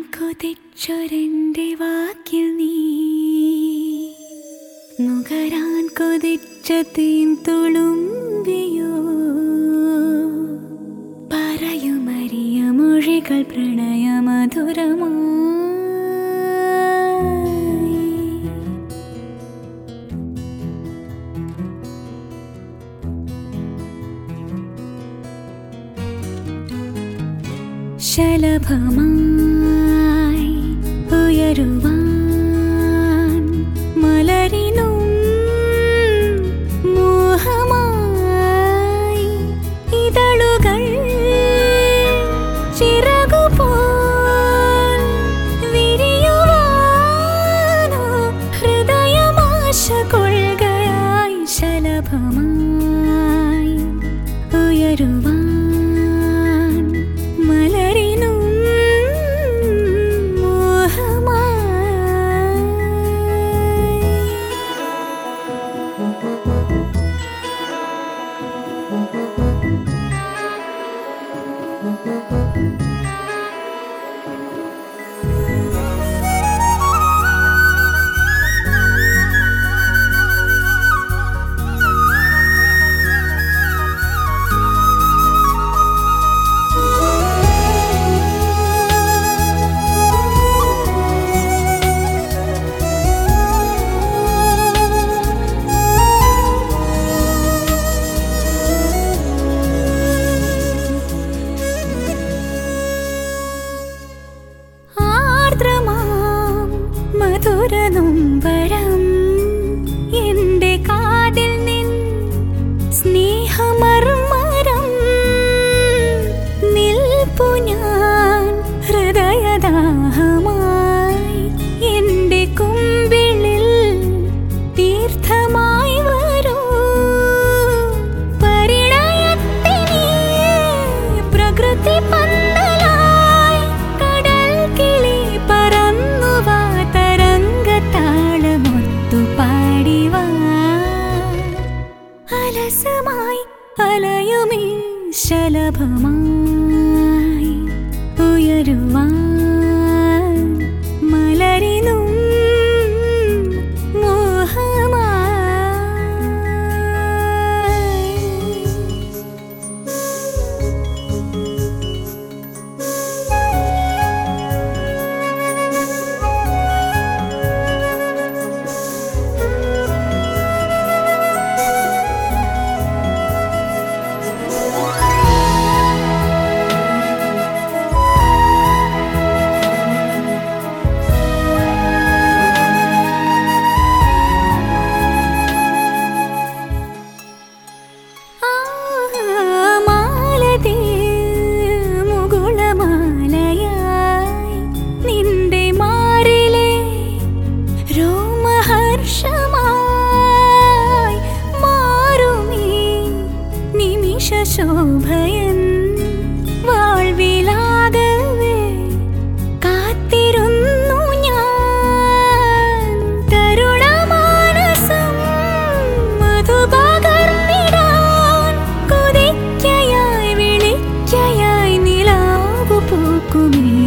കൊതിച്ചൊരെന്റെ വാക്കിൽ നീ നുകരാൻ കൊതിച്ച തീൻ തുളുമ്പിയോ പറയുമറിയ മൊഴികൾ പ്രണയമധുരമായി ശലഭമായി ഉയരുവാൻ മലരിനും മോഹമായി ഇതളുകൾ ചിറകുപോൽ വിരിയുവാനോ ഹൃദയമാശ കൊള്ളുകയായി ശലഭമായി ഉയരുവാൻ മലരിനും മോഹമായി ആർദ്രമാം മധുരനൊമ്പരം എന്റെ കാതിൽ നിൻ സ്നേഹമർമരം നിൽപ്പു ഞാൻ ഹൃദയദാഹമായി എന്റെ കുമ്പിളിൽ തീർത്ഥമായി വരൂ പരിണയത്തിനീ പ്രകൃതി പന്തലായി കടൽ കിളി പറന്നുവാ തരംഗത്താളമൊത്തു പാടിവാ അലസമായി അലയുമീ ശലഭമായി ഉയരുവാൻ മലരിനും മോഹമായി മാലതേ മുകുളമാലയായി നിന്റെ മാറിലെ രോമഹർഷമായി മാറുമീ നിമിഷ ശോഭയൻ വാൾവിലാകവേ കാത്തിരുന്നു ഞാൻ തരുണമാനസം മധുപകർന്നിടാൻ കൊതിക്കയായി വിളിക്കയായി നിലാവു പൂക്കുമേ